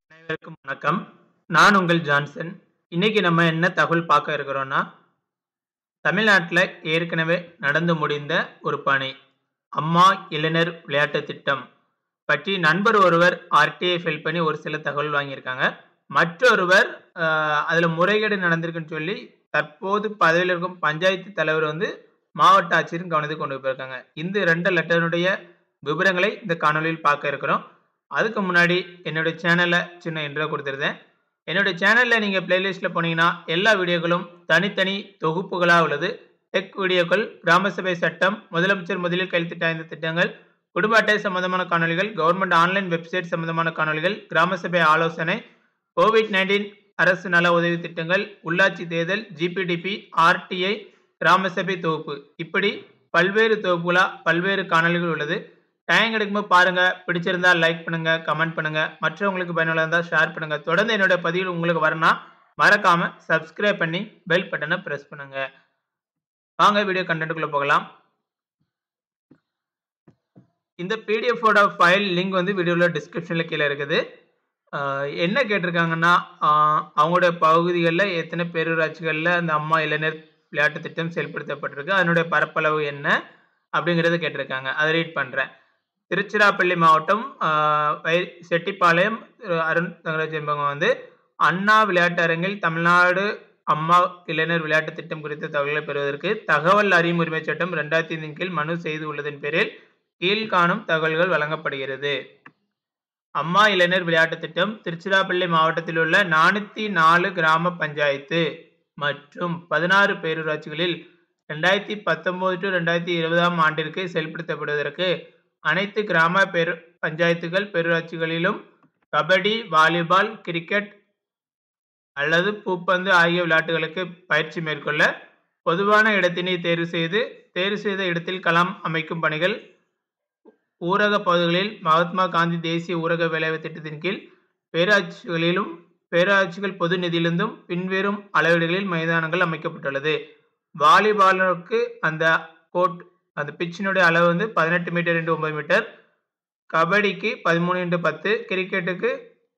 அனைவருக்கும் வணக்கம். நான் உங்கள் ஜான்சன். இன்னைக்கு நம்ம என்ன தகவல் பார்க்க இருக்கிறோம்னா, தமிழ்நாட்டுல ஏற்கனவே நடந்து முடிந்த ஒரு பணி. அம்மா இளைஞர் விளையாட்டுத் திட்டம் பற்றி நண்பர் ஒருவர் ஆர்டிஐ ஃபைல் பண்ணி ஒரு சில தகவல் வாங்கியிருக்காங்க. மற்றொருவர் அ அதுல முறைகேடு நடந்திருக்குன்னு சொல்லி தற்போது பதவியில இருக்கும் பஞ்சாயத்து தலைவர் வந்து மாவட்ட ஆட்சியரின் கவனத்துக்கு கொண்டு போயிருக்காங்க. இந்த 2 லெட்டருடைய விவரங்களை இந்த காணொளியில் பார்க்க இருக்கிறோம். அதுக்கு முன்னாடி என்னுடைய சேனல்ல சின்ன இன்ட்ரோ குடுத்திருந்தேன். என்னுடைய சேனல்ல நீங்க பிளேலிஸ்ட்ல போனீங்கன்னா, எல்லா வீடியோக்களும் தனித்தனி தொகுப்புகளா உள்ளது. டெக் வீடியோக்கள், கிராம சபை சட்டம், முதலமைச்சர் முதலில் கையெழுத்திட்ட 5 திட்டங்கள், குடும்ப அட்டை சம்பந்தமான காணொளிகள், கவர்ன்மெண்ட் ஆன்லைன் வெப்சைட் சம்பந்தமான காணொளிகள், கிராம சபை ஆலோசனை, கோவிட்-19 அரசு நல உதவி திட்டங்கள், உள்ளாட்சி தேர்தல், ஜிபிடிபி, ஆர்டிஐ, கிராம சபை தொகுப்பு இப்படி பல்வேறு தொகுப்புகளா பல்வேறு காணொளிகள் உள்ளது. டைம் கிடைக்கும்போது பாருங்க. பிடிச்சிருந்தா லைக் பண்ணுங்க, கமெண்ட் பண்ணுங்க. மற்றவங்களுக்கு பயனுள்ளதா இருந்தா ஷேர் பண்ணுங்க. தொடர்ந்து என்னுடைய பதிவுகள் உங்களுக்கு வரணும்னா, மறக்காம சப்ஸ்கிரைப் பண்ணி பெல் பட்டன பிரஸ் பண்ணுங்க. வாங்க வீடியோ கன்டென்ட்க்குள்ள போகலாம். இந்த பிடிஎஃப் ஓட ஃபைல் லிங்க் வந்து வீடியோல டிஸ்கிரிப்ஷன்ல கீழ இருக்குது. அ என்ன கேட்டிருக்காங்கன்னா, அ அவங்களுடைய பகுதிகள்ல எத்தனை பேரூராட்சிகள்ல அந்த அம்மா இளைஞர் விளையாட்டுத் திட்டம் செயல்படுத்தப்பட்டிருக்கு. அதனுடைய பரப்பளவு என்ன? அப்படிங்கிறத கேட்டிருக்காங்க. அத ரீட் பண்றேன். திருச்சிராப்பள்ளி மாவட்டம் அ வை செட்டிப்பாளையம் அருண் தங்கராஜ் என்பவங்க வந்து, அண்ணா விளையாட்டு அரங்கில் தமிழ்நாடு அம்மா இளைஞர் விளையாட்டுத் திட்டம் குறித்த தகவல்களை பெறுவதற்கு தகவல் அறியும் உரிமைச் சட்டம் 2005 கீழ் மனு செய்துள்ளதன் பேரில் கீழ்காணும் தகவல்கள் வழங்கப்படுகிறது. அம்மா இளைஞர் விளையாட்டுத் திட்டம் திருச்சிராப்பள்ளி மாவட்டத்தில் உள்ள 404 கிராம பஞ்சாயத்து மற்றும் 16 பேரூராட்சிகளில் 2019-2020ஆம் ஆண்டிற்கு செயல்படுத்தப்படுவதற்கு அனைத்து கிராம பேரு பஞ்சாயத்துகள், பேரூராட்சிகளிலும் கபடி, வாலிபால், கிரிக்கெட் அல்லது பூப்பந்து ஆகிய விளையாட்டுகளுக்கு பயிற்சி மேற்கொள்ள பொதுவான இடத்தினை தேர்வு செய்து, தேர்வு செய்த இடத்தில் களம் அமைக்கும் பணிகள், ஊரக பகுதிகளில் மகாத்மா காந்தி தேசிய ஊரக வேலைவாய்ப்பு திட்டத்தின் கீழ் பேரூராட்சிகளிலும், பேரூராட்சிகள் பொது நிதியிலிருந்தும் பின்வரும் அளவீடுகளில் மைதானங்கள் அமைக்கப்பட்டுள்ளது. வாலிபாலுக்கு அந்த கோர்ட் அந்த பிட்சினுடைய அளவு வந்து 18 மீட்டர் இன்டு 9 மீட்டர். கபடிக்கு 13 இன்டு 10, கிரிக்கெட்டுக்கு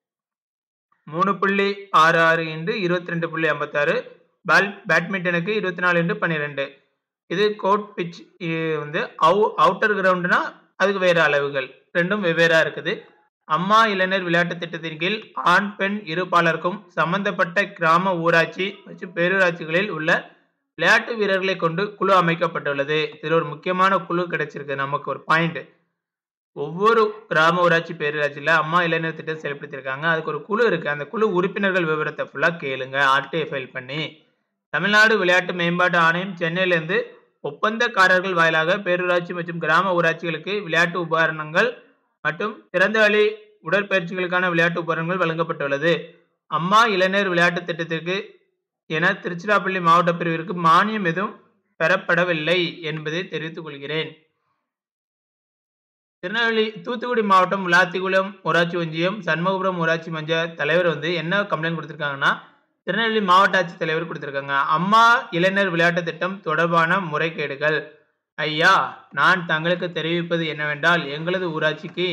3.66 இன்டு 22.56, பால் பேட்மிண்டனுக்கு 24 இன்டு 12. இது கோர்ட் பிட்ச் இது வந்து அவு அவுட்டர் கிரவுண்ட்னா அதுக்கு வேற அளவுகள். 2ம் வெவ்வேறா இருக்குது. அம்மா இளைஞர் விளையாட்டுத் திட்டத்தின் கீழ் ஆண், பெண் இருபாலருக்கும் சம்பந்தப்பட்ட கிராம ஊராட்சி மற்றும் பேரூராட்சிகளில் உள்ள விளையாட்டு வீரர்களைக் கொண்டு குழு அமைக்கப்பட்டுள்ளது. இதுல ஒரு முக்கியமான குழு கிடைச்சிருக்கு நமக்கு ஒரு பாயிண்ட். ஒவ்வொரு கிராம ஊராட்சி, பேரூராட்சியில அம்மா இளைஞர் திட்டம் செயல்படுத்தியிருக்காங்க. அதுக்கு ஒரு குழு இருக்கு. அந்த குழு உறுப்பினர்கள் விவரத்த ஃபுல்லா கேளுங்க. ஆர்டிஐ ஃபைல் பண்ணி. தமிழ்நாடு விளையாட்டு மேம்பாட்டு ஆணையம் சென்னையிலிருந்து ஒப்பந்தக்காரர்கள் வாயிலாக பேரூராட்சி மற்றும் கிராம ஊராட்சிகளுக்கு விளையாட்டு உபகரணங்கள் மற்றும் திறந்தவெளி உடற்பயிற்சிகளுக்கான விளையாட்டு உபகரணங்கள் வழங்கப்பட்டுள்ளது. அம்மா இளைஞர் விளையாட்டுத் திட்டத்திற்கு என திருச்சிராப்பள்ளி மாவட்ட பிரிவிற்கு மானியம் எதுவும் பெறப்படவில்லை என்பதை தெரிவித்துக் கொள்கிறேன். திருநெல்வேலி தூத்துக்குடி மாவட்டம் விளாத்திகுளம் ஊராட்சி ஒன்றியம், சண்முகபுரம் ஊராட்சி மன்ற தலைவர் வந்து என்ன கம்ப்ளைண்ட் குடுத்திருக்காங்கன்னா, திருநெல்வேலி மாவட்ட ஆட்சித் தலைவர் குடுத்திருக்காங்க. அம்மா இளைஞர் விளையாட்டுத் திட்டம் தொடர்பான முறைகேடுகள். ஐயா, நான் தங்களுக்கு தெரிவிப்பது என்னவென்றால், எங்களது ஊராட்சிக்கு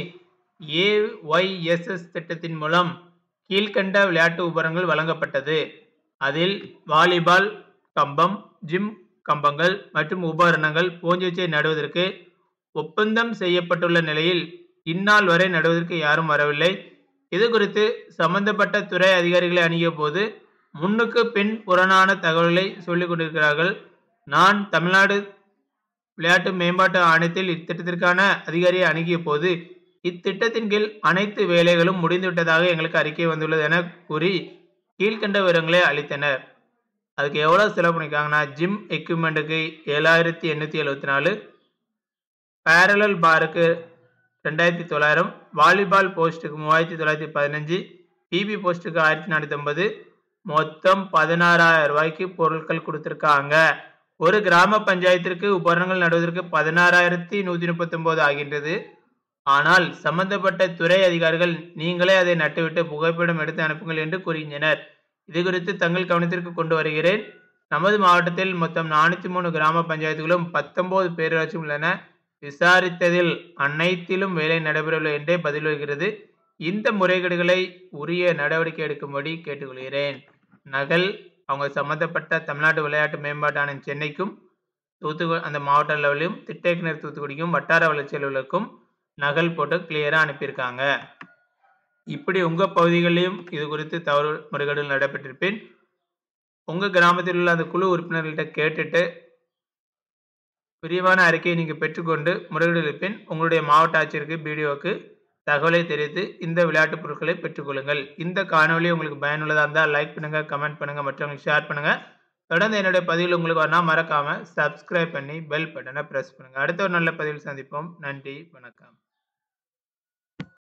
ஏஒய்எஸ்எஸ் திட்டத்தின் மூலம் கீழ்க்கண்ட விளையாட்டு உபகரணங்கள் வழங்கப்பட்டது. அதில் வாலிபால் கம்பம், ஜிம் கம்பங்கள் மற்றும் உபகரணங்கள் போன்றவற்றை நடுவதற்கு ஒப்பந்தம் செய்யப்பட்டுள்ள நிலையில், இந்நாள் வரை நடுவதற்கு யாரும் வரவில்லை. இது குறித்து சம்பந்தப்பட்ட துறை அதிகாரிகளை அணுகிய போது, முன்னுக்கு பின் புறனான தகவல்களை சொல்லிக் கொண்டிருக்கிறார்கள். நான் தமிழ்நாடு விளையாட்டு மேம்பாட்டு ஆணையத்தில் இத்திட்டத்திற்கான அதிகாரியை அணுகிய போது, இத்திட்டத்தின் கீழ் அனைத்து வேலைகளும் முடிந்துவிட்டதாக எங்களுக்கு அறிக்கை வந்துள்ளது என கூறி கீழ்க்கண்ட விவரங்களை அளித்தனர். அதுக்கு எவ்வளவு செலவு பண்ணியிருக்காங்கன்னா, ஜிம் எக்யூப்மென்ட்க்கு 7874, பேரலல் பாருக்கு 2900, வாலிபால் போஸ்டுக்கு 3915, பிபி போஸ்டுக்கு 1450 மொத்தம் 16000 ரூபாய்க்கு பொருட்கள் குடுத்திருக்காங்க. ஒரு கிராம பஞ்சாயத்திற்கு உபகரணங்கள் நடுவதற்கு 16139 ஆகின்றது. ஆனால் சம்பந்தப்பட்ட துறை அதிகாரிகள், நீங்களே அதை நட்டுவிட்டு புகைப்படம் எடுத்து அனுப்புங்கள் என்று கூறுகின்றனர். இது குறித்து தங்கள் கவனத்திற்கு கொண்டு வருகிறேன். நமது மாவட்டத்தில் மொத்தம் 403 கிராம பஞ்சாயத்துகளும், 19 பேரூராட்சியும் உள்ளன. விசாரித்ததில் அனைத்திலும் வேலை நடைபெறவில்லை என்றே பதில் வருகிறது. இந்த முறைகேடுகளை உரிய நடவடிக்கை எடுக்கும்படி கேட்டுக்கொள்கிறேன் நகல் அவங்க சம்பந்தப்பட்ட தமிழ்நாடு விளையாட்டு மேம்பாட்டு ஆணையம் சென்னைக்கும் தூத்துக்குடி அந்த மாவட்ட லெவலையும் திட்ட இயக்குனர் தூத்துக்குடிக்கும் வட்டார வளர்ச்சி அலுவலருக்கும் நகல் போட்டு கிளியராக அனுப்பியிருக்காங்க இப்படி உங்கள் பகுதிகளிலும் இது குறித்து தவறு முறைகேடுகள் நடைபெற்றிருப்பேன் உங்கள் கிராமத்தில் உள்ள அந்த குழு உறுப்பினர்கள்ட்ட கேட்டுட்டு விரிவான அறிக்கையை நீங்கள் பெற்றுக்கொண்டு முறைகேடு இருப்பின் உங்களுடைய மாவட்ட ஆட்சியருக்கு பிடிஓக்கு தகவலை தெரிவித்து இந்த விளையாட்டுப் பொருட்களை பெற்றுக்கொள்ளுங்கள் இந்த காணொலி உங்களுக்கு பயனுள்ளதாக இருந்தால் லைக் பண்ணுங்கள் கமெண்ட் பண்ணுங்கள் மற்றவங்களுக்கு ஷேர் பண்ணுங்கள் தொடர்ந்து என்னுடைய பதிவில் உங்களுக்கு வரனா மறக்காமல் சப்ஸ்கிரைப் பண்ணி பெல் பட்டனை ப்ரெஸ் பண்ணுங்கள் அடுத்த ஒரு நல்ல பதிவில் சந்திப்போம் நன்றி வணக்கம்